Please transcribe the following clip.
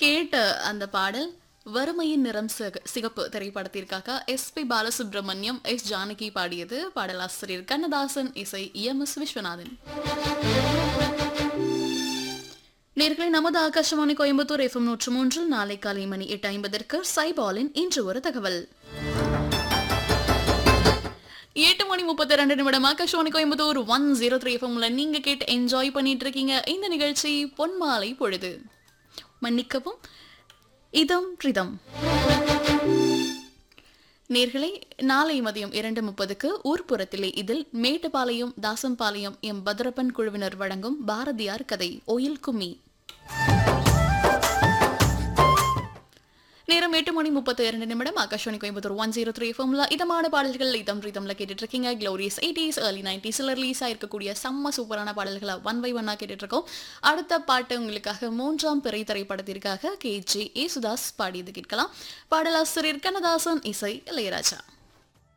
கேட்ட அந்த பாடல் வறுமையின் நிறம் சிக- சிகப்பு திரைப்படத்திற்காக S P Balasubrahmanyam S Janaki பாடியது பாடலாசிரியர் கண்ணதாசன் இசை எம் எஸ் விஸ்வநாதன் நேர்களை நமது ஆகாஷவாணி கோயம்புத்தூர் எஃப்எம் நூற்று மூன்றில் நாளை காலை மணி எட்டு ஐம்பதற்கு சைபாலின் இன்று ஒரு தகவல் எட்டு மணி முப்பத்தி ரெண்டு நிமிடம் Akashvani Coimbatore one zero three எஃப்எம்ல நீங்க கேட்டு என்ஜாய் பண்ணிட்டு இருக்கீங்க இந்த நிகழ்ச்சி பொன்மாலை பொழுது மன்னிக்கவும் இதம் ரிதம் நேர்களை நாளை மதியம் இரண்டு முப்பதுக்கு ஊர்ப்புறத்திலே இதில் மேட்டுப்பாளையம் தாசம்பாளையம் எம் பத்ரப்பன் குழுவினர் வழங்கும் பாரதியார் கதை ஒயில் கும்மி நேரம் எட்டு மணி முப்பத்தி இரண்டு நிமிடம் Akashvani Coimbatore one zero three ஃபோம்ல இதமான பாடல்கள் இதம் ரீதம்ல கேட்டுட்டு இருக்கீங்க க்ளோரியஸ் எயிட்டிஸ் ஏர்லி நைன்டிஸ்ல ரிலீஸ் ஆயிருக்கக்கூடிய செம்ம சூப்பரான பாடல்களை ஒன் பை ஒன்னா கேட்டுட்டு இருக்கோம் அடுத்த பாட்டு உங்களுக்காக மூன்றாம் பிறை திரைப்படத்திற்காக கே ஜே ஏசுதாஸ் பாடியது கேட்கலாம் பாடலாசிரியர் கண்ணதாசன் இசை இளையராஜா